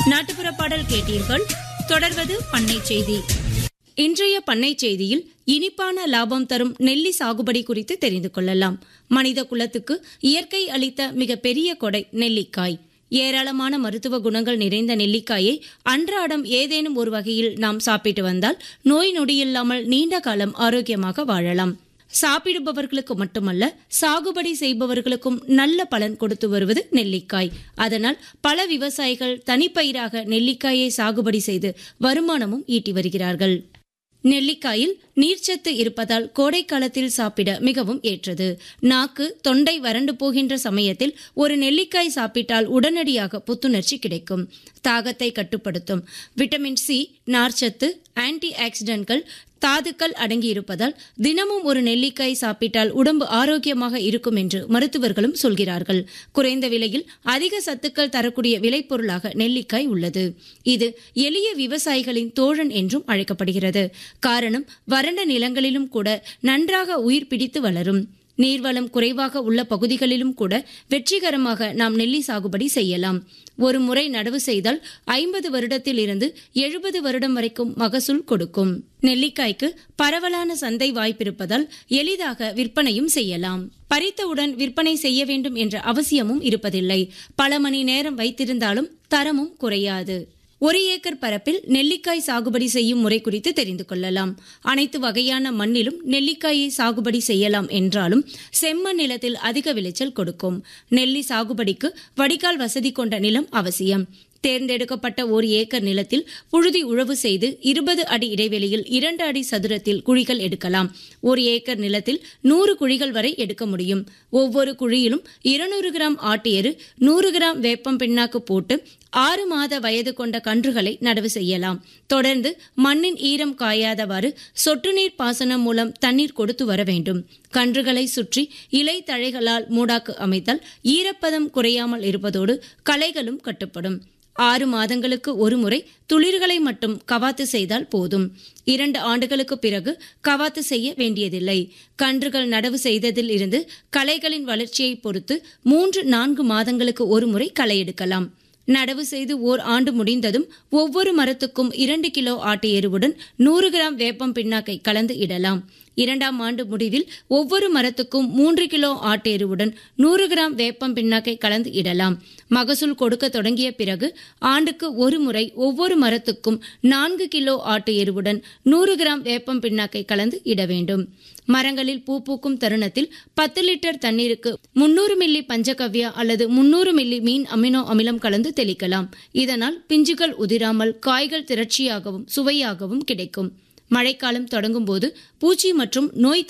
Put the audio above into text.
நாட்டுப்புற பாடல் கேட்டீர்கள் தொடர்வது பண்ணை செய்தி இன்றைய பண்ணை செய்தியில் இனிப்பான லாபம் தரும் நெல்லி சாகுபடி குறித்து தெரிந்து கொள்ளலாம் மனித குலத்துக்கு இயற்கை அளித்த மிக பெரிய கொடை நெல்லிக்காய் ஏராளமான மருத்துவ குணங்கள் நிறைந்த நெல்லிக்காயை அன்றாடம் ஏதேனும் ஒரு வகையில் நாம் சாப்பிட்டு வந்தால் நோய் நொடியில்லாமல் நீண்ட காலம் ஆரோக்கியமாக வாழலாம் சாப்பிடுபவர்களுக்கு மட்டுமல்ல சாகுபடி செய்பவர்களுக்கும் நல்ல பலன் கொடுத்து வருவது நெல்லிக்காய் அதனால் பல விவசாயிகள் தனிப்பயிராக நெல்லிக்காயை சாகுபடி செய்து வருமானமும் ஈட்டி வருகிறார்கள் நெல்லிக்காயில் நீர்ச்சத்து இருப்பதால் கோடை காலத்தில் சாப்பிட மிகவும் ஏற்றது நாக்கு தொண்டை வறண்டு போகின்ற சமயத்தில் ஒரு நெல்லிக்காய் சாப்பிட்டால் உடனடியாக புத்துணர்ச்சி கிடைக்கும் தாகத்தை கட்டுப்படுத்தும் விட்டமின் சி நார்ச்சத்து ஆன்டி ஆக்சிடென்ட்கள் தாதுக்கள் அடங்கியிருப்பதால் தினமும் ஒரு நெல்லிக்காய் சாப்பிட்டால் உடம்பு ஆரோக்கியமாக இருக்கும் என்று மருத்துவர்களும் சொல்கிறார்கள் குறைந்த விலையில் அதிக சத்துக்கள் தரக்கூடிய விளைபொருளாக நெல்லிக்காய் உள்ளது இது எளிய விவசாயிகளின் தோழன் என்றும் அழைக்கப்படுகிறது காரணம் வறண்ட நிலங்களிலும் கூட நன்றாக உயிர் பிடித்து வளரும் நீர்வளம் குறைவாக உள்ள பகுதிகளிலும் கூட வெற்றிகரமாக நாம் நெல்லி சாகுபடி செய்யலாம் ஒரு முறை நடவு செய்தால் ஐம்பது வருடத்தில் இருந்து எழுபது வருடம் வரைக்கும் மகசூல் கொடுக்கும் நெல்லிக்காய்க்கு பரவலான சந்தை வாய்ப்பிருப்பதால் எளிதாக விற்பனையும் செய்யலாம் பறித்தவுடன் விற்பனை செய்ய வேண்டும் என்ற அவசியமும் இருப்பதில்லை பல மணி நேரம் வைத்திருந்தாலும் தரமும் குறையாது ஒரு ஏக்கர் பரப்பில் நெல்லிக்காய் சாகுபடி செய்யும் முறை குறித்து தெரிந்து கொள்ளலாம் அனைத்து வகையான மண்ணிலும் நெல்லிக்காயை சாகுபடி செய்யலாம் என்றாலும் செம்மண் நிலத்தில் அதிக விளைச்சல் கொடுக்கும் நெல்லி சாகுபடிக்கு வடிகால் வசதி கொண்ட நிலம் அவசியம் தேர்ந்தெடுக்கப்பட்ட ஒரு ஏக்கர் நிலத்தில் புழுதி உழவு செய்து இருபது அடி இடைவெளியில் இரண்டு அடி சதுரத்தில் குழிகள் எடுக்கலாம் ஒரு ஏக்கர் நிலத்தில் நூறு குழிகள் வரை எடுக்க முடியும் ஒவ்வொரு குழியிலும் இருநூறு கிராம் ஆட்டு எரு நூறு கிராம் வேப்பம் பிண்ணாக்கு போட்டு ஆறு மாத வயது கொண்ட கன்றுகளை நடவு செய்யலாம் தொடர்ந்து மண்ணின் ஈரம் காயாதவாறு சொட்டு நீர் பாசனம் மூலம் தண்ணீர் கொடுத்து வர வேண்டும் கன்றுகளை சுற்றி இலை தழைகளால் மூடாக்கு அமைத்தால் ஈரப்பதம் குறையாமல் இருப்பதோடு களைகளும் கட்டுப்படும் ஆறு மாதங்களுக்கு ஒரு முறை துளிர்களை மட்டும் கவாத்து செய்தால் போதும் இரண்டு ஆண்டுகளுக்கு பிறகு கவாத்து செய்ய வேண்டியதில்லை கன்றுகள் நடவு செய்ததில் இருந்து களைகளின் வளர்ச்சியை பொறுத்து மூன்று நான்கு மாதங்களுக்கு ஒரு முறை களை எடுக்கலாம் நடவு செய்து ஓர் ஆண்டு முடிந்ததும் ஒவ்வொரு மரத்துக்கும் இரண்டு கிலோ ஆட்டு எருவுடன் நூறு கிராம் வேப்பம் பிண்ணாக்கை கலந்து இடலாம் இரண்டாம் ஆண்டு முடிவில் ஒவ்வொரு மரத்துக்கும் மூன்று கிலோ ஆட்டு எருவுடன் நூறு கிராம் வேப்பம் பிண்ணாக்கை கலந்து இடலாம் மகசூல் கொடுக்க தொடங்கிய பிறகு ஆண்டுக்கு ஒரு முறை ஒவ்வொரு மரத்துக்கும் நான்கு கிலோ ஆட்டு எருவுடன் நூறு கிராம் வேப்பம் பிண்ணாக்கை கலந்து இட வேண்டும் மரங்களில் பூ பூக்கும் தருணத்தில் பத்து லிட்டர் தண்ணீருக்கு முன்னூறு மில்லி பஞ்சகவ்யா அல்லது முன்னூறு மில்லி மீன் அமினோ அமிலம் கலந்து தெளிக்கலாம் இதனால் பிஞ்சுகள் உதிராமல் காய்கள் திரட்சியாகவும் சுவையாகவும் கிடைக்கும் மழைக்காலம் தொடங்கும் போது பூச்சி மற்றும் நோய்